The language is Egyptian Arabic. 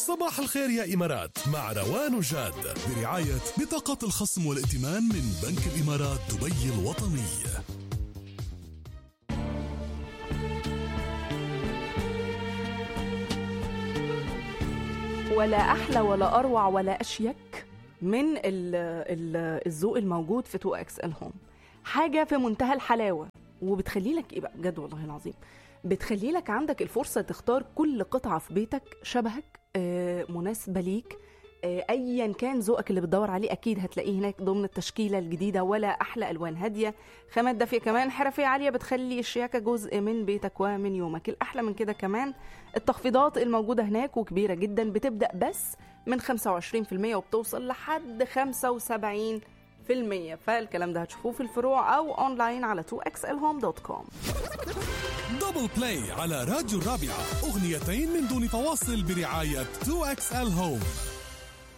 صباح الخير يا إمارات مع روان وجاد برعاية بطاقة الخصم والائتمان من بنك الإمارات دبي الوطني ولا احلى ولا اروع ولا اشيك من ال- ال- الذوق الموجود في 2 اكس ال هوم حاجه في منتهى الحلاوه وبتخلي لك ايه بقى بجد والله العظيم بتخلي لك عندك الفرصه تختار كل قطعه في بيتك شبهك آه، مناسبه ليك آه، ايا كان ذوقك اللي بتدور عليه اكيد هتلاقيه هناك ضمن التشكيله الجديده ولا احلى الوان هاديه خامات دافيه كمان حرفيه عاليه بتخلي الشياكه جزء من بيتك ومن يومك الاحلى من كده كمان التخفيضات الموجوده هناك وكبيره جدا بتبدا بس من 25% وبتوصل لحد 75% فالكلام ده هتشوفوه في الفروع او اونلاين على 2xlhome.com دبل بلاي على راديو الرابعة أغنيتين من دون فواصل برعاية 2XL Home